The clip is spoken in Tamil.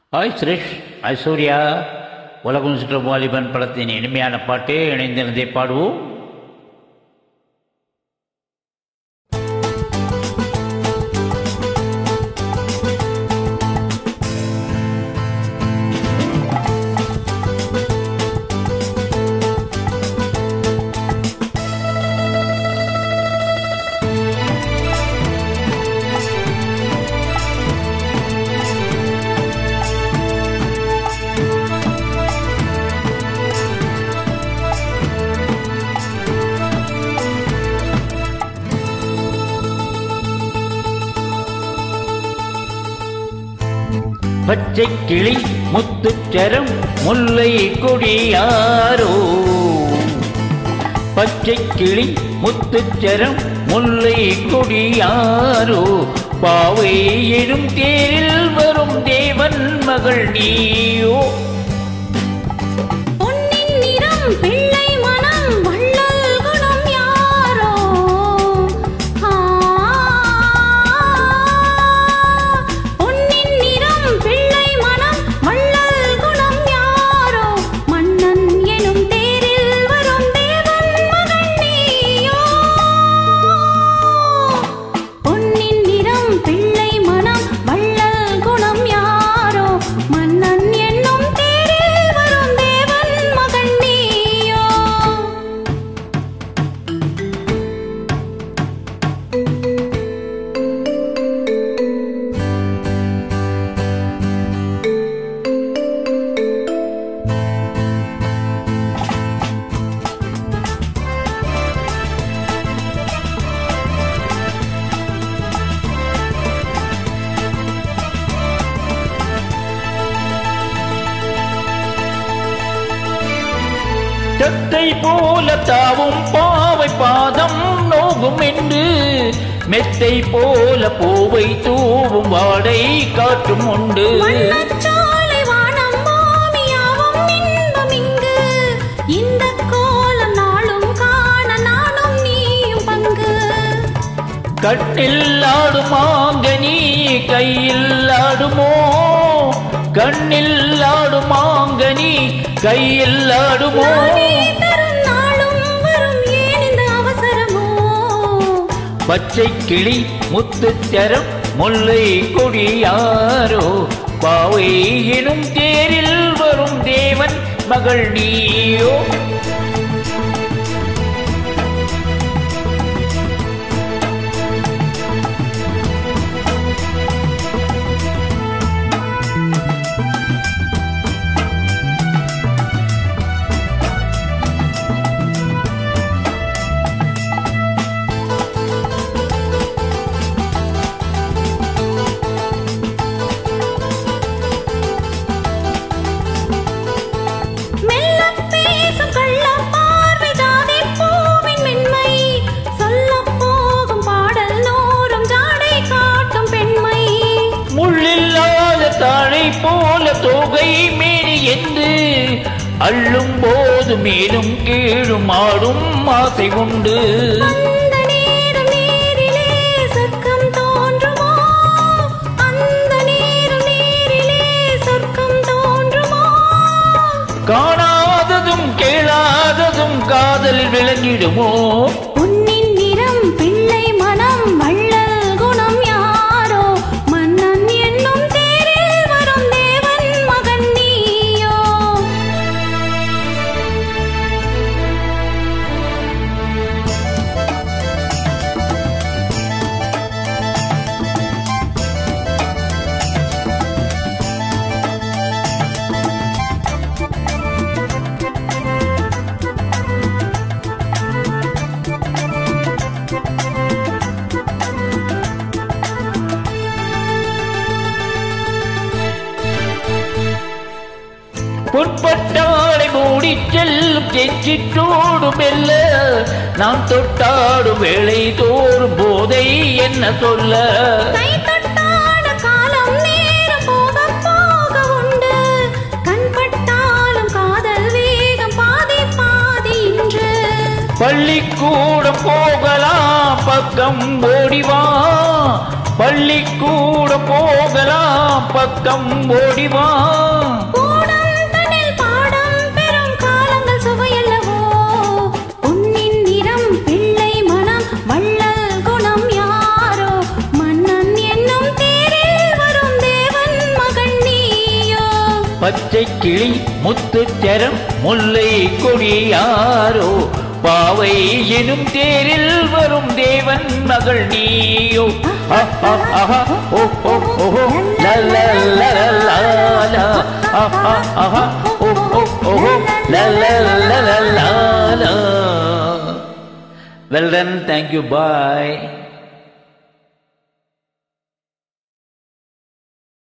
ஹாய் சுரேஷ் ஐஸ்வர்யா உலகம் சுற்றும் வாலிபன் படத்தின் இனிமையான பாட்டு இணைந்திருந்தே பாடுவோம் பச்சை கிளி முத்துச்சரம் முல்லை கொடியாரோ பச்சை கிளி முத்துச்சரம் முல்லை கொடியாரோ பாவை எனும் தேரில் வரும் தேவன் மகள் நீயோ பொன்னின் நிறம் பிள்ளை மனம் வள்ளல் குணம் யாரோ ஆ பொன்னின் நிறம் பிள்ளை மனம் வள்ளல் குணம் யாரோ மன்னன் எனும் தேரில் வரும் தேவன் மகன் நீயோ பொன்னின் நிறம் பிள்ளை மனம் வள்ளல் குணம் யாரோ மன்னன் என்னும் தேரில் வரும் தேவன் மகன் நீயோ தத்தை போல தாவும் பாவை பாதம் நோகும் என்று மெத்தை போல பூவை தூவும் வாடை காற்றும் உண்டு வண்ணச்சாலை வானம் மாமியாவும் இன்பம் இங்கு இந்தக் கோலம் நாளும் காண நானும் நீயும் பங்கு கண்ணில் ஆடுமாங்க நீ கையில் ஆடுமோ கண்ணில் ஆடுமாங்க நீ கையில் ஆடுமோ நானே தரும் நாளும் வரும் ஏன் இந்த அவசரமோ பச்சை கிளி முத்துச்சரம் முல்லை கொடியாரோ பாவை எனும் தேரில் வரும் தேவன் மகள் நீயோ மெல்லப் பேசும் கள்ளப் பார்வை ஜாதி பூவின் மென்மை சொல்லப் போகும் பாடல் நூறும் ஜாடை காட்டும் பெண்மை முள்ளில்லாத தாழை போல தோகை மேனி என்று அள்ளும் போது மேலும் கீழும் ஆடும் ஆசை உண்டு அந்த நேரம் நேரிலே சொர்க்கம் தோன்றுமோ அந்த நேரம் நேரிலே சொர்க்கம் தோன்றுமோ காணாததும் கேளாததும் காதலில் விளங்கிடுமோ பொன்னின் நிறம் பிள்ளை மனம் வள்ளல் குணம் யாரோ மன்னன் என்னும் தேரில் வரும் தேவன் மகன் நீயோ புட்பட்டாளை மூடி செல்லும் செஞ்சிட்டோடு மெல்ல நாம் தொட்டாடும் வேளை தோறும் போதை என்ன சொல்ல கை தொட்டாட காலம் நேரம் போக போக உண்டு கண்பட்டாலும் காதல் வேகம் பாதி பாதி இன்று பள்ளிக்கூடம் போகலாம் பக்கம் ஓடிவா பள்ளிக்கூட போகலாம் பக்கம் ஓடிவா கூடம் தன்னில் பாடம் பெறும் காலங்கள் சுவையல்லவோ பொன்னின் நிறம் பிள்ளை மனம் வள்ளல் குணம் யாரோ மன்னன் என்னும் தேரில் வரும் தேவன் மகன் நீயோ பச்சை கிளி முத்துச்சரம் முல்லை கொடியாரோ பாவை எனும் தேரில் வரும் தேவன் மகள் நீயோ அ, அ, அஹ, ஓ, ஓ, ஓஹோ, ல, ல, ல, ல, ல, ல. அ, அ, அஹ, ஓ, ஓ, ஓஹோ, ல, ல, ல, ல, ல, ல. Well done, thank you, bye.